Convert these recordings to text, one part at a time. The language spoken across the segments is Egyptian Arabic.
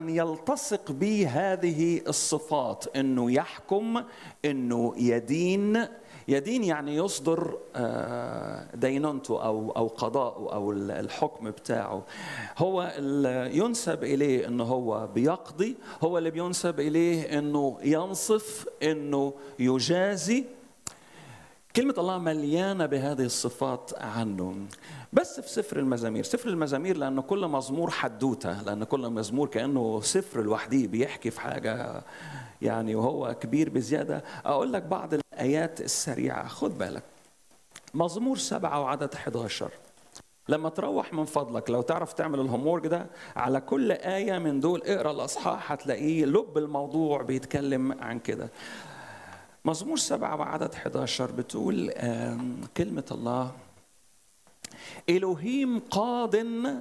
يلتصق به هذه الصفات انه يحكم انه يدين يدين يعني يصدر دينونته او او قضاءه او الحكم بتاعه هو اللي ينسب اليه انه هو بيقضي هو اللي بينسب اليه انه ينصف انه يجازي كلمة الله مليانة بهذه الصفات عنه بس في سفر المزامير سفر المزامير لأنه كل مزمور حدوتة لأن كل مزمور كأنه سفر لوحده بيحكي في حاجة يعني وهو كبير بزيادة أقول لك بعض الآيات السريعة خد بالك مزمور سبعة وعدد 11 لما تروح من فضلك لو تعرف تعمل الهومورك ده على كل آية من دول اقرا الأصحاح هتلاقيه لب الموضوع بيتكلم عن كده مزمور سبعة وعدد 11 بتقول كلمة الله إلهيم قاض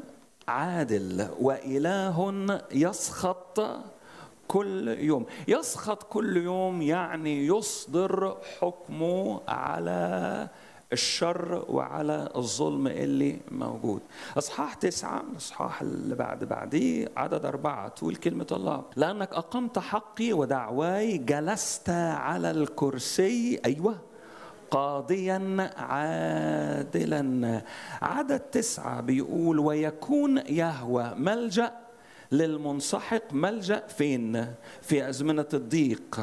عادل وإله يسخط كل يوم يسخط كل يوم يعني يصدر حكمه على الشر وعلى الظلم اللي موجود اصحاح تسعة الاصحاح اللي بعد بعديه عدد أربعة تقول كلمة الله لأنك أقمت حقي ودعواي جلست على الكرسي أيوة قاضيا عادلا عدد تسعة بيقول ويكون يهوى ملجأ للمنسحق ملجأ فين في أزمنة الضيق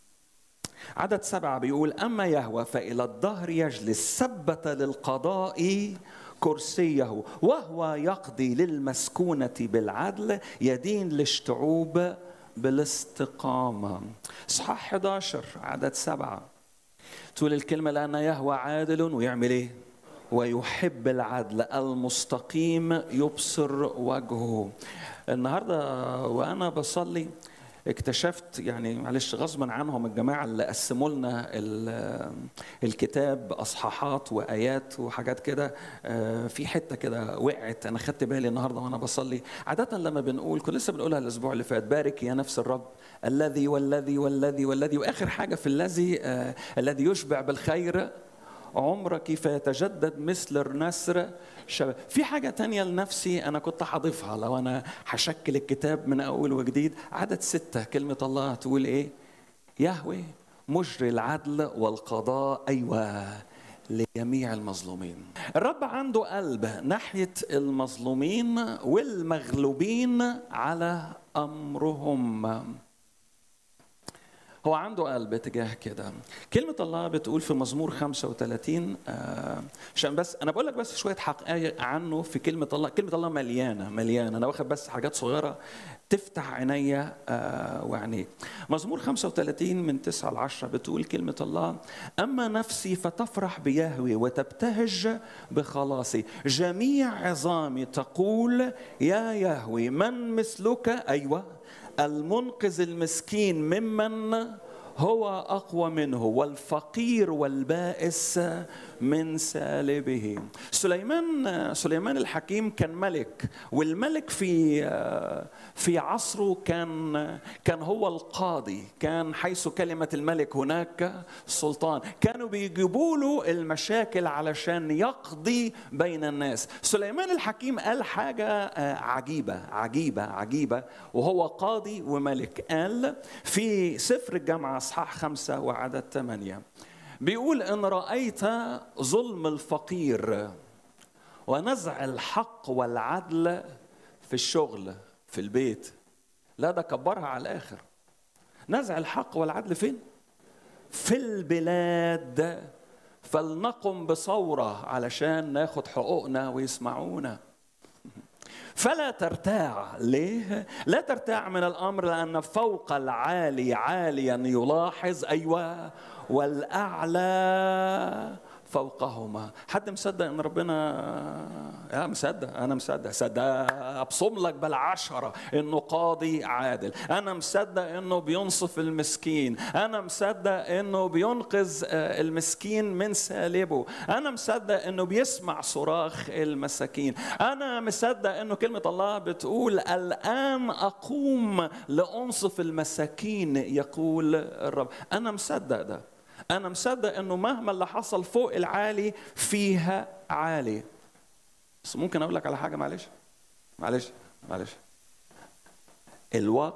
عدد سبعة بيقول أما يهوى فإلى الظهر يجلس ثبت للقضاء كرسيه وهو يقضي للمسكونة بالعدل يدين للشعوب بالاستقامة صحاح 11 عدد سبعة تقول الكلمة لأن يهوى عادل ويعمل إيه ويحب العدل المستقيم يبصر وجهه النهارده وانا بصلي اكتشفت يعني معلش غصبا عنهم الجماعه اللي قسموا لنا الكتاب اصحاحات وايات وحاجات كده في حته كده وقعت انا خدت بالي النهارده وانا بصلي عاده لما بنقول كنا لسه بنقولها الاسبوع اللي فات بارك يا نفس الرب الذي والذي والذي والذي واخر حاجه في الذي الذي يشبع بالخير عمرك فيتجدد مثل النسر شباب في حاجة تانية لنفسي أنا كنت هضيفها لو أنا هشكل الكتاب من أول وجديد عدد ستة كلمة الله تقول إيه يهوي مجري العدل والقضاء أيوة لجميع المظلومين الرب عنده قلب ناحية المظلومين والمغلوبين على أمرهم هو عنده قلب تجاه كده كلمة الله بتقول في مزمور 35 آه عشان بس أنا بقول لك بس شوية حقائق عنه في كلمة الله كلمة الله مليانة مليانة أنا واخد بس حاجات صغيرة تفتح عينيا آه وعينيك مزمور 35 من 9 ل 10 بتقول كلمة الله أما نفسي فتفرح بيهوي وتبتهج بخلاصي جميع عظامي تقول يا يهوي من مثلك أيوه المنقذ المسكين ممن هو اقوى منه والفقير والبائس من سالبه سليمان سليمان الحكيم كان ملك والملك في في عصره كان كان هو القاضي كان حيث كلمه الملك هناك سلطان كانوا بيجيبوا له المشاكل علشان يقضي بين الناس سليمان الحكيم قال حاجه عجيبه عجيبه عجيبه وهو قاضي وملك قال في سفر الجامعه اصحاح خمسه وعدد ثمانيه بيقول ان رايت ظلم الفقير ونزع الحق والعدل في الشغل في البيت لا ده كبرها على الاخر نزع الحق والعدل فين في البلاد فلنقم بثوره علشان ناخد حقوقنا ويسمعونا فلا ترتاع ليه لا ترتاع من الامر لان فوق العالي عاليا يلاحظ ايوه والاعلى فوقهما حد مصدق ان ربنا يا مصدق انا مصدق صدق ابصم لك بالعشرة انه قاضي عادل انا مصدق انه بينصف المسكين انا مصدق انه بينقذ المسكين من سالبه انا مصدق انه بيسمع صراخ المساكين انا مصدق انه كلمة الله بتقول الان اقوم لانصف المساكين يقول الرب انا مصدق ده أنا مصدق إنه مهما اللي حصل فوق العالي فيها عالي. بس ممكن أقول لك على حاجة معلش؟ معلش معلش. الواقع